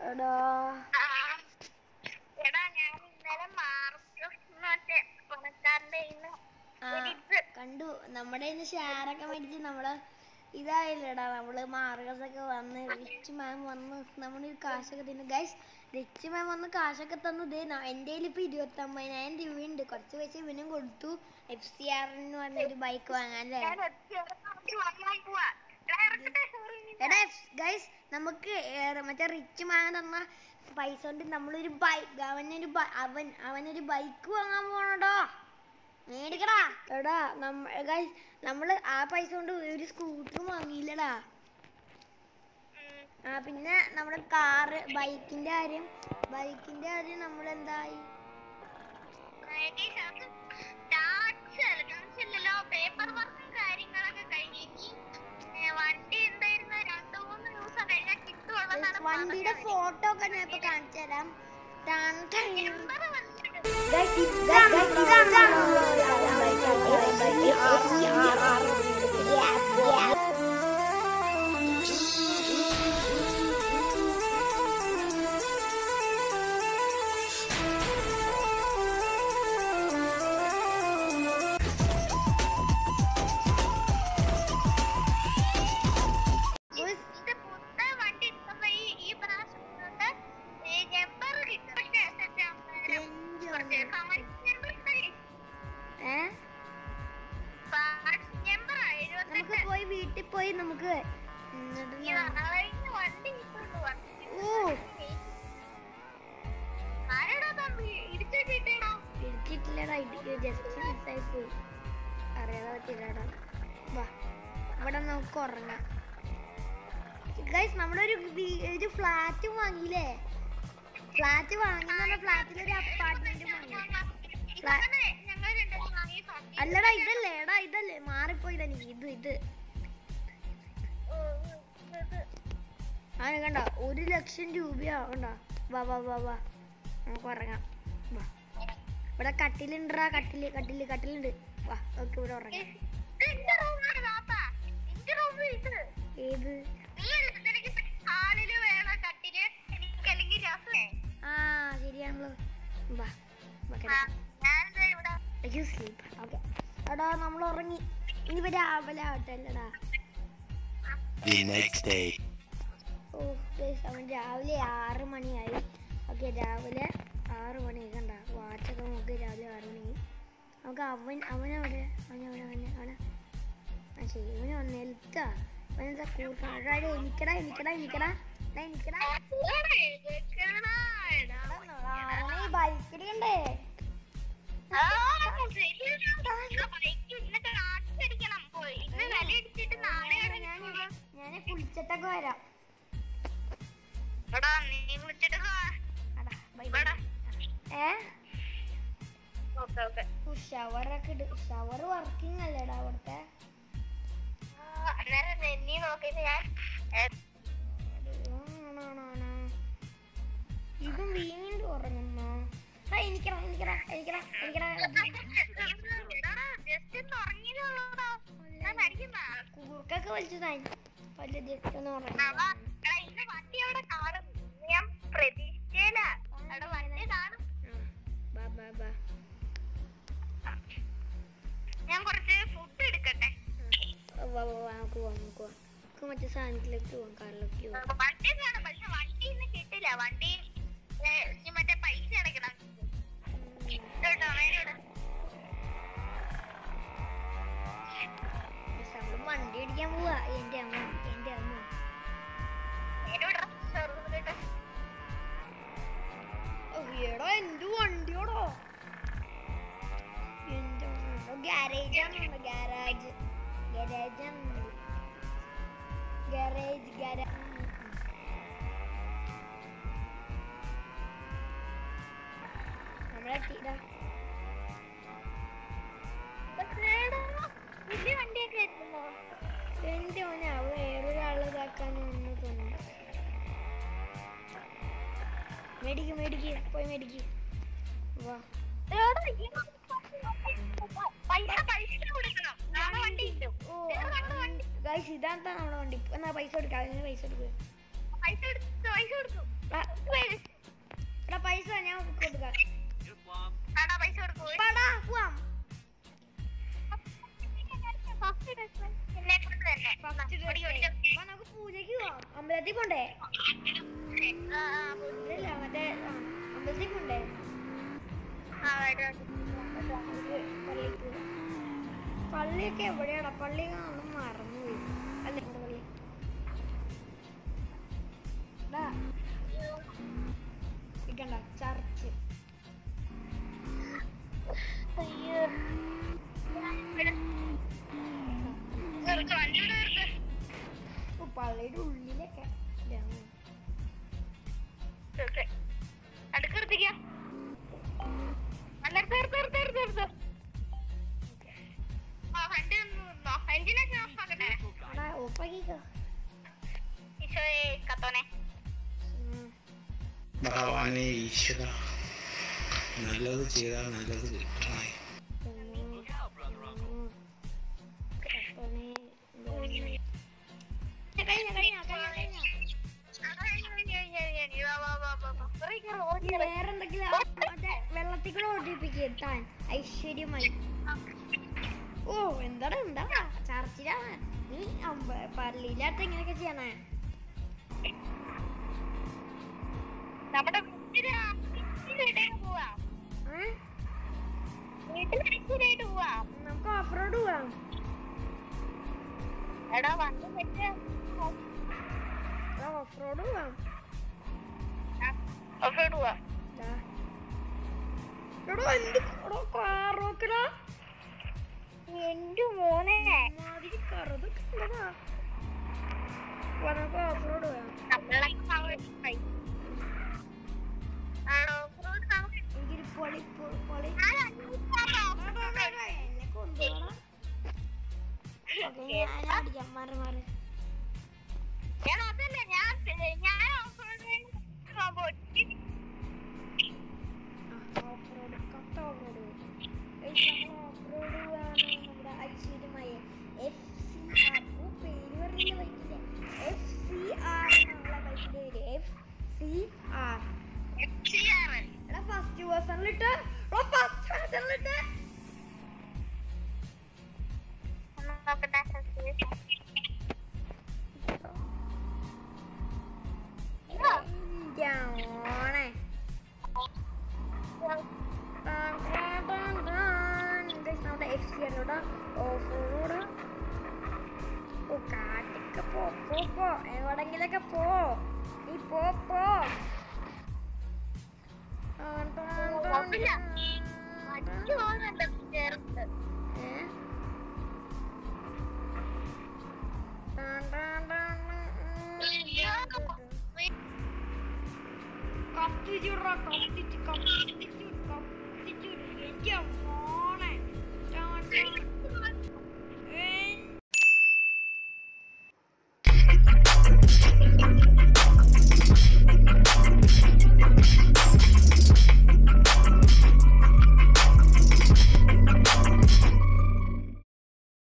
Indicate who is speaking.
Speaker 1: എടാ
Speaker 2: ആ. എടാ ഞാൻ ഇന്നലെ മാർക്ക് മറ്റേ പണക്കാരന്റെ കയ്യിന്ന്
Speaker 1: ആ
Speaker 2: ഒരിത്
Speaker 1: കണ്ടു നമ്മുടെ ഇന്ന് ഷെയറൊക്കെ മേടിച്ച് നമ്മള് ഇതായില്ലടാ നമ്മള് മാർഗസൊക്കെ വന്ന് റിച്ച് മാം വന്ന് നമ്മുടെ കാശൊക്കെ തിന്നു ഗൈസ് റിച്ച് മാം വന്ന് കാശൊക്കെ തന്നു ദേ ന- എൻ്റെ കയ്യിൽ ഇപ്പൊ ഇരുപത്തി ഒമ്പതിനായിരം രൂപയുണ്ട് കുറച്ച് പൈസ ഇവനും കൊടുത്തു എഫ് സി ആർ എന്ന് പറഞ്ഞ ഒരു ബൈക്ക് വാങ്ങാനല്ലേ
Speaker 2: ഞാൻ ഒറ്റ വാങ്ങാൻ പോവാ എടാ, ഇറക്കട്ടെ, sorry.
Speaker 1: എടാ ഗൈസ് നമുക്ക് ഏർ മറ്റേ റിച്ച് മാൻ തന്ന പൈസ കൊണ്ട് നമ്മളൊരു ബൈക്ക് അവനൊരു ബ- അവൻ അവനൊരു ബൈക്ക് വാങ്ങാൻ പോണടാ മേടിക്കടാ എടാ നമ്മ ഗൈസ് നമ്മള് ആ പൈസ കൊണ്ട് ഒരു സ്കൂട്ടറും വാങ്ങിയില്ലടാ
Speaker 2: ഉം.
Speaker 1: ആ പിന്നെ നമ്മുടെ കാറ് ബൈക്കിന്റെ കാര്യം ബൈക്കിന്റെ കാര്യം നമ്മൾ എന്തായി
Speaker 2: ഏകദേശം അത് tax അല്ലല്ലോ പേപ്പർ വർക്കും കാര്യങ്ങളൊക്കെ കഴിഞ്ഞ് ഇനി ഏ, വണ്ടി എന്തായിരുന്നു രണ്ടു മൂന്ന് ദിവസം കഴിഞ്ഞാൽ കിട്ടുമെന്നാണ്
Speaker 1: വണ്ടിയുടെ ഫോട്ടോ ഒക്കെ ഞാൻ ഇപ്പൊ കാണിച്ചു തരാം ടാൻ ടാൻ.
Speaker 2: നമ്പർ വന്നിട്ട്
Speaker 1: Guys, ഇതാണ് ഇതാണ്
Speaker 2: ഇത് പുത്തൻ വണ്ടി എടുക്കുമ്പോ ഈ ഈ പ്രാവശ്യം കൊണ്ട് ഈ നമ്പർ കിട്ടും പക്ഷേ സെറ്റ് കുറച്ച് കമന്റ് നമ്പർ
Speaker 1: ഏ
Speaker 2: നമ്പർ
Speaker 1: നമുക്ക്
Speaker 2: എഴുപത്തെട്ട്
Speaker 1: പോയി വീട്ടിൽ പോയി നമുക്ക് എന്നിട്ട്
Speaker 2: ഈ
Speaker 1: ഞാൻ-
Speaker 2: നാളെ വണ്ടി കിട്ടുള്ളൂ
Speaker 1: ഓ
Speaker 2: ആരെടാ തമ്പി ഇടിച്ചിട്ടിട്ടേടാ
Speaker 1: ഇടിച്ചിട്ടില്ലടാ ഇടിക്കുക ജസ്റ്റ് മിസ്സായി പോയി അറിയാതെ പറ്റില്ലടാ വാ ഇവിടെ നമുക്ക് ഉറങ്ങാം ഗൈസ് നമ്മളൊരു വീ- ഒരു ഫ്ലാറ്റ് വാങ്ങിയില്ലേ ഫ്ലാറ്റ് വാങ്ങി പറഞ്ഞ ഫ്ലാറ്റിൽ ഒരു അപ്പാർട്ട്മെന്റ് വാങ്ങി
Speaker 2: ഇതാണ് ഞങ്ങൾ രണ്ടുപേരും വാങ്ങിയ ഫസ്റ്റ്
Speaker 1: അല്ലടാ ഇതല്ലേ എടാ ഇതല്ലേ മാറിപ്പോയില്ല നീ ഇത് ഇത് ആ കണ്ട ഒരു ലക്ഷം രൂപയാ കണ്ട വാ വാ വാ വാ നമുക്ക് ഉറങ്ങാം വാ ഇവിടെ കട്ടിലുണ്ടടാ കട്ടില് കട്ടില് കട്ടിലുണ്ട് വാ നമുക്ക് ഇവിടെ ഉറങ്ങാം
Speaker 2: എന്റെ റൂമാണ് താത്ത എന്റെ റൂം ഇത്
Speaker 1: ഏത്
Speaker 2: നീ അല്ലേ എനിക്ക് ഹാളില് വേണം കട്ടില് എനിക്ക് അല്ലെങ്കിൽ രസമേ
Speaker 1: ആ ശരിയാണല്ലോ വാ വാ
Speaker 2: ആ,
Speaker 1: കിടക്കാം.
Speaker 2: ഞാനിതാ ഇവിടെ
Speaker 1: You sleep. Okay. എടാ നമ്മൾ ഉറങ്ങി ഇനി രാവിലെ ആവട്ടെ അല്ലടാ
Speaker 3: The next day.
Speaker 1: Oh guys, അവൻ രാവിലെ ആറ് മണിയായി ഓക്കെ രാവിലെ ആറ് മണി കണ്ട വാച്ചൊക്കെ നോക്കി രാവിലെ ആറ് മണി നമുക്ക് അവൻ അവനവിടെ അവൻ അവൻ അവൻ അവന് ആ ശരി ഇവന് വന്നെടുത്താ അവനെന്താ കൂട്ടാ എനിക്കടാ എനിക്കടാ എനിക്കടാ എടാ, എനിക്കടാ
Speaker 2: എടാ, എഴുതിക്കണടാ, എടാ.
Speaker 1: അവനെ ഈ ബൈക്കിലുണ്ടേ
Speaker 2: ആ, ശരിയാ. ആ bike ഇന്നിട്ട് കാറ്റടിക്കണം പോയി. ഇന്ന് വില ഇടിച്ചിട്ട് നാളെ ഇറങ്ങിക്കോളാം.
Speaker 1: ഞാൻ കുളിച്ചിട്ടൊക്കെ വരാം
Speaker 2: എടാ, നീ വിളിച്ചിട്ട് വാ.
Speaker 1: അടാ ബൈ
Speaker 2: വാടാ.
Speaker 1: ഏ
Speaker 2: ഓക്കേ, ഓക്കേ.
Speaker 1: ഷവറൊക്കെ ഇട് ഷവർ വർക്കിംഗ് അല്ലേടാ അവിടുത്തെ
Speaker 2: ആ, അന്നേരം നീ നോക്കിയിട്ട് ഞാൻ ഏ,
Speaker 1: ആണാണാണാ. ഇതും വീണ്ടും ഉറങ്ങുന്നു ആ എനിക്കടാ എനിക്കടാ എനിക്കടാ എനിക്കടാ
Speaker 2: എടാടാ, just ഒന്ന് ഉറങ്ങിയതേ ഉള്ളൂടാ. ഞാൻ അടിക്കുന്നാ.
Speaker 1: കൂർക്കൊക്കെ വലിച്ചതായി വലിയ ജസ്റ്റ് ഒന്ന്
Speaker 2: ആ,
Speaker 1: ഉറങ്ങി
Speaker 2: വാ. എടാ, ഇന്ന് വണ്ടി അവിടെ കാണും. ഞാൻ പ്രതീക്ഷിച്ചേല. അവിടെ വണ്ടി കാണും.
Speaker 1: ബാ ബാ ബാ
Speaker 2: ഞാൻ കുറച്ച് ഫുഡ് എടുക്കട്ടെ
Speaker 1: വാ വാ വാ നമുക്ക് പോവാം നമുക്ക് പോവാം നമുക്ക് മറ്റേ സാധനത്തിലേക്ക് പോവാം കാറിലേക്ക് പോവാം
Speaker 2: വണ്ടി കാണും പക്ഷെ വണ്ടി ഇന്ന് കിട്ടില്ല വണ്ടി ഏ, ഇനി മറ്റേ പൈസ അടയ്ക്കണം കേട്ടോ മേനോട്
Speaker 1: പക്ഷെ നമ്മള് വണ്ടി അടിക്കാൻ പോവാ എന്റെ അമ്മ എന്റെ അമ്മ
Speaker 2: മേനോട് കേട്ടോ
Speaker 1: എടാ എന്ത് വണ്ടിയോടോ എന്റെ ഗാരേജ് ആണ് ഗാരാജ് ഗാരേജ് ആണ് ഗാരേജ് ഗാരേജ് നമ്മളെത്തിടാ
Speaker 2: വലിയ വണ്ടിയൊക്കെ എത്തുമോ
Speaker 1: എന്റെ മോനെ അവ വേറൊരാള് ഇതാക്കാൻ വന്നു തോന്നുന്നു മേടിക്ക് മേടിക്ക് പോയി മേടിക്ക് വാ
Speaker 2: പൈസ പൈസ കൊടുക്കണം നാളെ വണ്ടി കിട്ടും
Speaker 1: ഓ
Speaker 2: വേറെ കണ്ട വണ്ടി
Speaker 1: ഗൈസ് ഇതാണ് നമ്മുടെ വണ്ടി എന്നാ പൈസ കൊടുക്കാം അതിന് പൈസ കൊടുക്കുക
Speaker 2: പൈസ എടുത്തു പൈസ കൊടുത്തു ആ, ആ,
Speaker 1: ഇല്ല മറ്റേ ആ, അമ്പലത്തിൽ കൊണ്ടേ
Speaker 2: ആ, വരാം.
Speaker 1: പള്ളിക്ക് പള്ളിയൊക്കെ എവിടെയാടാ പള്ളി കാണും മറന്നുപോയി അല്ല നമ്മുടെ പള്ളി ദാ, ഇരിക്കണ്ട ചർച്ച്
Speaker 2: അയ്യോ. ഇവിടെ. നിർത്ത്, വണ്ടി ഇവിടെ നിർത്ത്.
Speaker 1: ഓ, പള്ളിയുടെ ഉള്ളിലൊക്കെ ഇതാണ്.
Speaker 2: നിർത്ത്. അടുക്ക് നിർത്തിക്ക. ആ, നിർത്ത്, നിർത്ത്, നിർത്ത്, നിർത്ത്, നിർത്ത്. ആ, വണ്ടി ഒന്ന് നിന്നോ. എഞ്ചിനൊക്കെ off ആക്കട്ടെ.
Speaker 1: എടാ ഓഫാക്കിക്കോ
Speaker 2: ഈശോയെ കത്തോനെ
Speaker 1: ഉം.
Speaker 3: ഭഗവാനെ ഈശ്വര നല്ലത് ചെയ്താൽ നല്ലത് കിട്ടണേ
Speaker 1: ഉം. ഉം. കർത്താവേ, ദൈവമേ. കഴിഞ്ഞ കഴിഞ്ഞ കഴിഞ്ഞ കഴിഞ്ഞ വേറെ എന്തെങ്കിലും ആ മറ്റേ വെള്ളത്തിൽ കൂടെ ഓടിപ്പിക്കുക താൻ ഐശ്വര്യമായി ഓ എന്താണ് എന്താ ചർച്ചിലാണ് നീ അമ്പ- പള്ളിയിലാത്ത ഇങ്ങനെയൊക്കെ ചെയ്യണേ
Speaker 2: നമ്മുടെ വീട്ടില് വീട്ടിലേക്ക് പോവാം
Speaker 1: ഏ?
Speaker 2: വീട്ടിലേക്ക് പോവാം
Speaker 1: നമുക്ക് ഓഫ് റോഡ് പോവാം
Speaker 2: എടാ വണ്ടി വെച്ച്
Speaker 1: ഓഫ് റോഡ് പോവാം
Speaker 2: ഓഫോട് പോവാം
Speaker 1: ദാ. എടോ എന്ത് എടോ കാറോക്കടാ
Speaker 2: എന്റെ മോനെ
Speaker 1: മാതിരി കറുതൊക്കെ ഉണ്ടതാ വാ, നമുക്ക് ഓഫ് റോഡ് പോവാം
Speaker 2: നമ്മളൊക്കെ പോയി ആണോ ഓഫ്റോഡ് നമുക്ക്
Speaker 1: എനിക്കൊരു പൊളി പൊ- പൊളി
Speaker 2: ഞാൻ അന്വേഷിക്കാം.
Speaker 1: എന്നെ കൊണ്ടുപോകണം ഓക്കെ ഞാൻ അടിക്കാം മാറി മാറി
Speaker 2: ഞാൻ അതല്ല ഞാൻ ഞാൻ ഓഫ്റോഡ് പോയി
Speaker 1: ഓഫ് റോഡ് കത്ത ഓഫ് റോഡ് നമ്മൾ ഓഫ് റോഡ് പോവാണ് നമ്മുടെ ഐശ്വര്യമായ എഫ് സി ആർ ഓ പേര് പറഞ്ഞില്ല ബൈക്കിന്റെ എഫ് സി ആർ എന്നുള്ള ബൈക്കിന്റെ പേര് എഫ് സി ആർ എടാ ഫസ്റ്റ് പേഴ്സണിലിട്ട് എടാ ഫസ്റ്റ് പേഴ്സണിലിട്ട്
Speaker 2: നോക്കട്ടെ
Speaker 1: ഓണേ നമ്മുടെ എഫ് സി ആറിലൂടെ ഓഫ് റോഡ് ഓ കാട്ടിക്ക് പോ പോ പോ എവിടെങ്കിലൊക്കെ പോ നീ പോ പോ ടാൻ, ടാൻ, ടാൻ,
Speaker 2: കുഴപ്പമില്ല.
Speaker 1: ടാൻ.
Speaker 2: അടിച്ചു പോകുന്നുണ്ട് ചേർത്ത്
Speaker 1: ഏ? ടാൻ, ടാൻ, ടാൻ, ടാൻ.
Speaker 2: അയ്യോ.
Speaker 1: കത്തിച്ചുടാ കത്തി